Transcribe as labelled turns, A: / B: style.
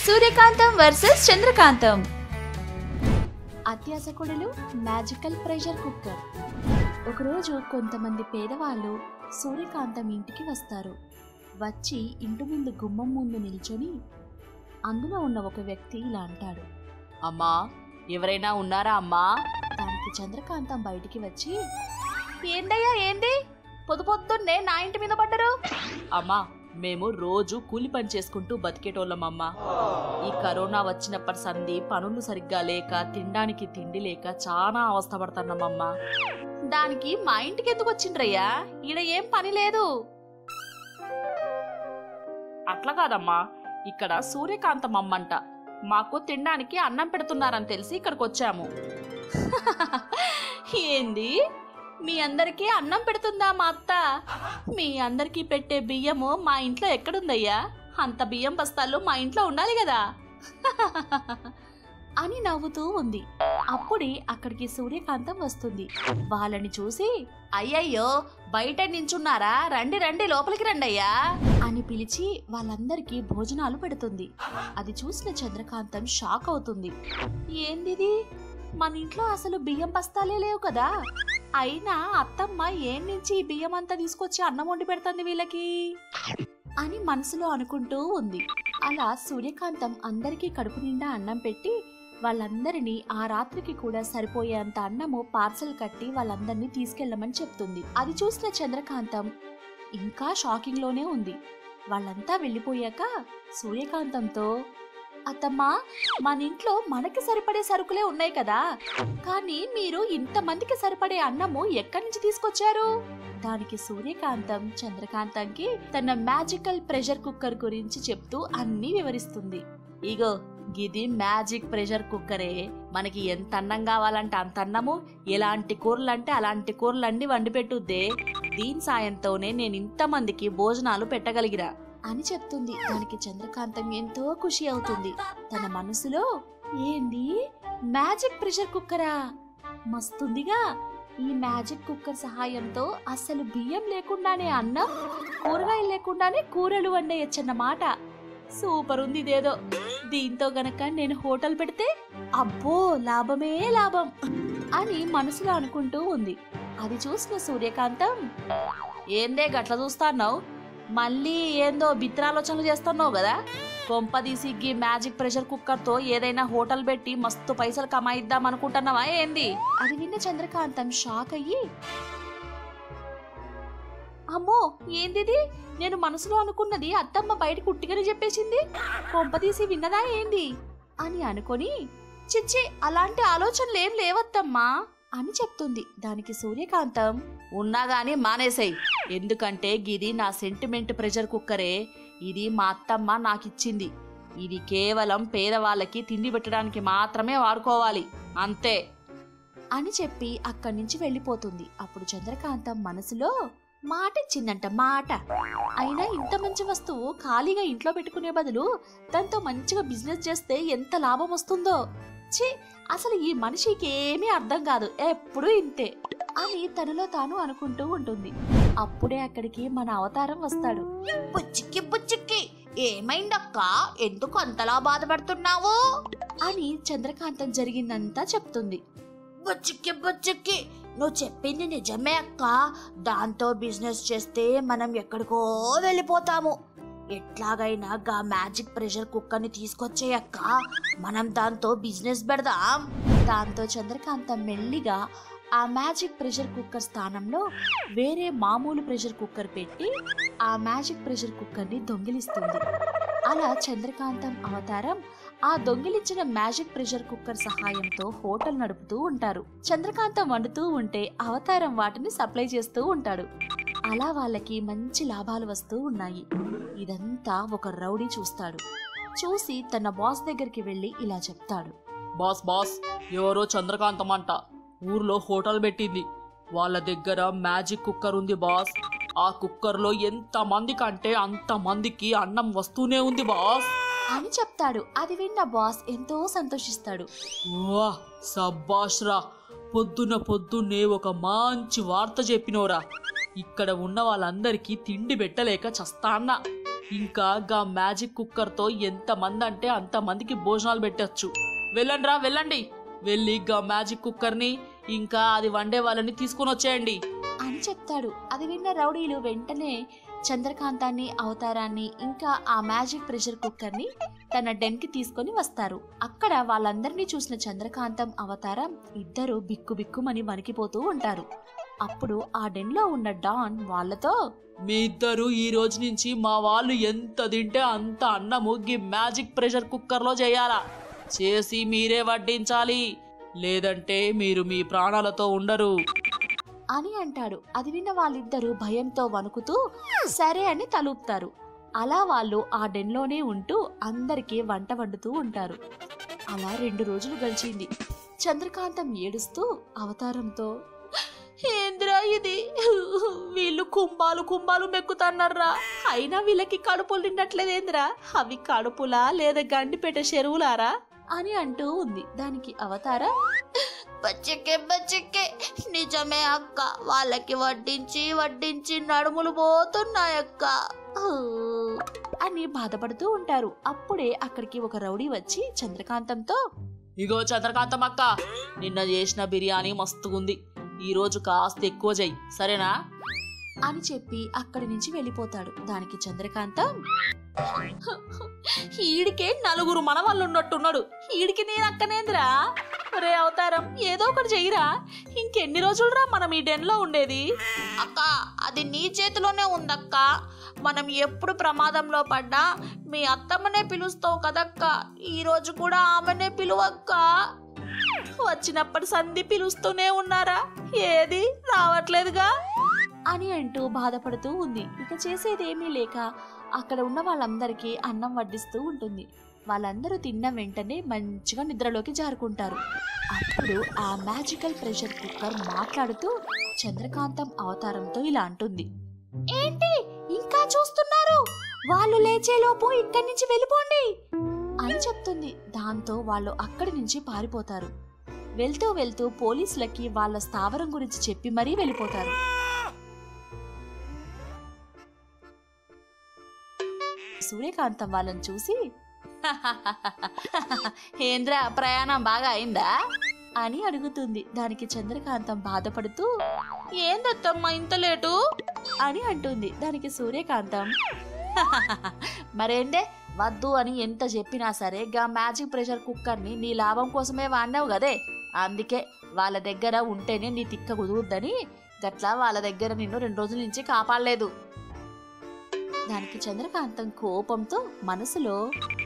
A: సూర్యకాంతం versus Chandrakantham అత్యాసకుడులు magical pressure cooker ఒకరోజు కొంతమంది పేదవాళ్ళు సూర్యకాంతం ఇంటికి వస్తారు వచ్చి ఇంటి ముందు గుమ్మం ముందు నిల్చొని అందులో ఉన్న ఒక వ్యక్తి ఇలా అంటాడు
B: అమ్మా ఎవరైనా ఉన్నారా అమ్మా
A: దానికి చంద్రకాంతం బయటికి వచ్చి ఏందయ్యా ఏంది పొద్దు పొద్దున్నే నా ఇంటి మీద పడ్డరు
B: అమ్మా మేము రోజు కూలి పని చేసుకుంటూ బతికేటోళ్ళమమ్మా ఈ కరోనా వచ్చినప్పటి సంది పనులు సరిగ్గా లేక తినడానికి తిండి లేక చాలా అవస్థపడుతున్నామమ్మా
A: దానికి మా ఇంటికి ఎందుకు వచ్చిండ్రయ్యా ఈడ ఏం పని లేదు
B: అట్లా కాదమ్మా ఇక్కడ సూర్యకాంతం అమ్మంట మాకు తినడానికి అన్నం పెడుతున్నారని తెలిసి ఇక్కడికి వచ్చాము
A: ఏంది మీ అందరికీ అన్నం పెడుతుందా మా అత్త మీ అందరికీ పెట్టే బియ్యము మా ఇంట్లో ఎక్కడుందయ్యా అంత బియ్యం బస్తాలు మా ఇంట్లో ఉండాలి కదా అని నవ్వుతూ ఉంది అప్పుడే అక్కడికి సూర్యకాంతం వస్తుంది వాళ్ళని చూసి అయ్యయ్యో బయట నించున్నారా రండి రండి లోపలికి రండి అయ్యా అని పిలిచి వాళ్ళందరికీ భోజనాలు పెడుతుంది అది చూసిన చంద్రకాంతం షాక్ అవుతుంది ఏందిది మన ఇంట్లో అసలు బియ్యం బస్తాలే లేవు కదా అయినా అత్తమ్మ ఏం నుంచి ఈ బియ్యం అంతా తీసుకొచ్చి అన్నం వండి పెడుతుంది వీళ్ళకి అని మనసులో అనుకుంటూ ఉంది అలా సూర్యకాంతం అందరికీ కడుపు నిండా అన్నం పెట్టి వాళ్ళందరినీ ఆ రాత్రికి కూడా సరిపోయేంత అన్నము పార్సల్ కట్టి వాళ్ళందరినీ తీసుకెళ్ళమని చెప్తుంది అది చూసిన చంద్రకాంతం ఇంకా షాకింగ్ లోనే ఉంది వాళ్ళంతా వెళ్ళిపోయాక సూర్యకాంతంతో అత్తమ్మా మన ఇంట్లో మనకి సరిపడే సరుకులే ఉన్నాయి కదా కానీ మీరు ఇంతమందికి సరిపడే అన్నము ఎక్కడి నుంచి తీసుకొచ్చారు దానికి సూర్యకాంతం చంద్రకాంతంకి తన మ్యాజికల్ ప్రెషర్ కుక్కర్ గురించి చెప్తూ అన్నీ వివరిస్తుంది ఇగో గిది మ్యాజిక్ ప్రెషర్ కుక్కరే మనకి ఎంత అన్నం కావాలంటే అంత అన్నము ఎలాంటి కూరలు అంటే అలాంటి కూరలన్నీ వండి పెట్టుద్దే దీని సాయంతోనే నేను ఇంతమందికి భోజనాలు పెట్టగలిగిరా అని చెప్తుంది దానికి చంద్రకాంతం ఎంతో ఖుషి అవుతుంది తన మనసులో ఏంది మ్యాజిక్ ప్రెషర్ కుక్కరా మస్తుందిగా ఈ మ్యాజిక్ కుక్కర్ సహాయంతో అసలు బియ్యం లేకుండానే అన్నం కూరగాయలు లేకుండానే కూరలు వండేయచ్చన్నమాట సూపర్ ఉంది ఇదేదో దీంతో గనక నేను హోటల్ పెడితే అబ్బో లాభమే లాభం అని మనసులో అనుకుంటూ ఉంది అది చూసిన సూర్యకాంతం ఏందే గట్ల చూస్తాన్నావు మళ్ళీ ఏందో బిత్రాలోచనలు చేస్తున్నావు కదా కొంపదీసి గీ మ్యాజిక్ ప్రెషర్ కుక్కర్ తో ఏదైనా హోటల్ పెట్టి మస్తు పైసలు కమాయిద్దాం అనుకుంటున్నావా ఏంది అది విన్న చంద్రకాంతం షాక్ అయ్యి అమ్మో ఏందిది నేను మనసులో అనుకున్నది అత్తమ్మ బయటకు ఉట్టిగని చెప్పేసింది కొంపదీసి విన్నదా ఏంది అని అనుకొని చిచ్చి అలాంటి ఆలోచనలు ఏం లేవత్తమ్మా అని చెప్తుంది దానికి సూర్యకాంతం ఉన్నా గాని మానేసాయి ఎందుకంటే గిది నా సెంటిమెంట్ ప్రెషర్ కుక్కరే ఇది మా అత్తమ్మ నాకిచ్చింది ఇది కేవలం పేదవాళ్ళకి తిండి పెట్టడానికి మాత్రమే వాడుకోవాలి అంతే అని చెప్పి అక్కడి నుంచి వెళ్ళిపోతుంది అప్పుడు చంద్రకాంతం మనసులో మాట ఇచ్చిందంట మాట అయినా ఇంత మంచి వస్తువు ఖాళీగా ఇంట్లో పెట్టుకునే బదులు దాంతో మంచిగా బిజినెస్ చేస్తే ఎంత లాభం వస్తుందో ఛీ అసలు ఈ మనిషికి ఏమీ అర్థం కాదు ఎప్పుడూ ఇంతే అని తనలో తాను అనుకుంటూ ఉంటుంది అప్పుడే అక్కడికి మన అవతారం వస్తాడు
C: బుచ్చిక్కి బుచ్చిక్కి ఏమైందక్క ఎందుకు అంతలా బాధపడుతున్నావు
A: అని చంద్రకాంతం జరిగిందంతా చెప్తుంది
C: బుచ్చిక్కి బుచ్చిక్కి నువ్వు చెప్పింది నిజమే అక్క దాంతో బిజినెస్ చేస్తే మనం ఎక్కడికో వెళ్ళిపోతాము ఎట్లాగైనా గా మ్యాజిక్ ప్రెషర్ కుక్కర్ని తీసుకొచ్చే అక్క మనం దాంతో బిజినెస్ పెడదాం
A: దాంతో చంద్రకాంతం మెల్లిగా ఆ మ్యాజిక్ ప్రెషర్ కుక్కర్ స్థానంలో వేరే మామూలు ప్రెషర్ కుక్కర్ పెట్టి ఆ మ్యాజిక్ ప్రెషర్ కుక్కర్ని దొంగిలిస్తుంది అలా చంద్రకాంతం అవతారం ఆ దొంగిలించిన మ్యాజిక్ ప్రెషర్ కుక్కర్ సహాయంతో హోటల్ నడుపుతూ ఉంటారు చంద్రకాంతం వండుతూ ఉంటే అవతారం వాటిని సప్లై చేస్తూ ఉంటాడు అలా వాళ్ళకి మంచి లాభాలు వస్తూ ఉన్నాయి ఇదంతా ఒక రౌడీ చూస్తాడు చూసి తన బాస్ దగ్గరికి వెళ్ళి ఇలా చెప్తాడు
B: బాస్ బాస్ ఎవరో చంద్రకాంతం అంట ఊర్లో హోటల్ పెట్టింది వాళ్ళ దగ్గర మ్యాజిక్ కుక్కర్ ఉంది బాస్ ఆ కుక్కర్లో ఎంత మంది కంటే అంత మందికి అన్నం వస్తూనే ఉంది బాస్
A: అని చెప్తాడు అది విన్న బాస్ ఎంతో సంతోషిస్తాడు
B: వా సబ్బాష్రా పొద్దున పొద్దున్నే ఒక మంచి వార్త చెప్పినోరా ఇక్కడ ఉన్న వాళ్ళందరికీ తిండి పెట్టలేక చస్తా అన్న ఇంకా గా మ్యాజిక్ కుక్కర్తో ఎంతమంది అంటే అంతమందికి భోజనాలు పెట్టచ్చు వెళ్ళండి రా వెళ్ళండి వెళ్ళి గా మ్యాజిక్ కుక్కర్ని ఇంకా అది వండే వాళ్ళని తీసుకొని వచ్చేయండి
A: అని చెప్తాడు అది విన్న రౌడీలు వెంటనే చంద్రకాంతాన్ని అవతారాన్ని ఇంకా ఆ మ్యాజిక్ ప్రెషర్ కుక్కర్ని తన డెన్కి తీసుకొని వస్తారు అక్కడ వాళ్ళందరినీ చూసిన చంద్రకాంతం అవతారం ఇద్దరు బిక్కు బిక్కుమని వణికిపోతూ ఉంటారు అప్పుడు ఆ డెన్లో ఉన్న డాన్ వాళ్ళతో
B: మీ ఇద్దరు ఈ రోజు నుంచి మా వాళ్ళు ఎంత తింటే అంత అన్నము గీ మ్యాజిక్ ప్రెషర్ కుక్కర్లో చేయాలా చేసి మీరే వడ్డించాలి లేదంటే మీరు మీ ప్రాణాలతో ఉండరు
A: అని అంటాడు అది విన్న వాళ్ళిద్దరూ భయంతో వణుకుతూ సరే అని తలూపుతారు అలా వాళ్ళు ఆ డెన్లోనే ఉంటూ అందరికీ వంట వండుతూ ఉంటారు అలా రెండు రోజులు గడిచింది చంద్రకాంతం ఏడుస్తూ అవతారంతో ఏంద్రా ఇది వీళ్ళు కుంభాలు కుంభాలు మెక్కుతున్నారా అయినా వీళ్ళకి కడుపులు నిండట్లేదేంద్రా అవి కడుపులా లేదా గండిపేట చెరువులారా అని అంటూ ఉంది దానికి అవతారం
C: బచ్చకే బచ్చకే నిజమే అక్క వాళ్ళకి వడ్డించి వడ్డించి నడుములు పోతున్నాయక్క
A: "ఊ" అని బాధపడుతూ ఉంటారు అప్పుడే అక్కడికి ఒక రౌడీ వచ్చి చంద్రకాంతంతో
B: ఇగో చంద్రకాంతం అక్క నిన్న చేసిన బిర్యానీ మస్తుగుంది ఈ రోజు కాస్త ఎక్కువ చెయ్యి సరేనా
A: అని చెప్పి అక్కడి నుంచి వెళ్ళిపోతాడు దానికి చంద్రకాంతం ఈడికే నలుగురు మనవాళ్ళు ఉన్నట్టున్నాడు ఈడికి నేను అక్కనేంద్రా రే అవతారం ఏదో ఒకటి చెయ్యరా ఇంకెన్ని రోజులురా మనం ఈ డెన్లో ఉండేది
C: అక్క అది నీ చేతిలోనే ఉందక్క మనం ఎప్పుడు ప్రమాదంలో పడ్డా మీ అత్తమ్మనే పిలుస్తావు కదక్క ఈ రోజు కూడా ఆమెనే పిలువక్క
A: వచ్చినప్పటి సంధి పిలుస్తూనే ఉన్నారా ఏది రావట్లేదుగా అని అంటూ బాధపడుతూ ఉంది ఇక చేసేదేమీ లేక అక్కడ ఉన్న వాళ్ళందరికీ అన్నం వడ్డిస్తూ ఉంటుంది వాళ్ళందరూ తిన్న వెంటనే మంచిగా నిద్రలోకి జారుకుంటారు అప్పుడు ఆ మ్యాజికల్ ప్రెషర్ కుక్కర్ మాట్లాడుతూ చంద్రకాంతం అవతారంతో ఇలా అంటుంది ఏంటి ఇంకా చూస్తున్నారు వాళ్ళు లేచేలోపు ఇక్కడి నుంచి వెళ్ళిపోండి అని చెప్తుంది దాంతో వాళ్ళు అక్కడి నుంచి పారిపోతారు వెళ్తూ వెళ్తూ పోలీసులకి వాళ్ళ స్థావరం గురించి చెప్పి మరీ వెళ్ళిపోతారు సూర్యకాంతం వాళ్ళని చూసి ఏంద్రా ప్రయాణం బాగా అయిందా అని అడుగుతుంది దానికి చంద్రకాంతం బాధపడుతూ ఏందత్తమ్మా ఇంత లేటు అని అంటుంది దానికి సూర్యకాంతం మరేందే వద్దు అని ఎంత చెప్పినా సరే గా మ్యాజిక్ ప్రెషర్ కుక్కర్ని నీ లాభం కోసమే వాడినావు కదే అందుకే వాళ్ళ దగ్గర ఉంటేనే నీ తిక్క కుదురుద్దని గట్లా వాళ్ళ దగ్గర నిన్ను రెండు రోజుల నుంచి కాపాడలేదు దానికి చంద్రకాంతం కోపంతో మనసులో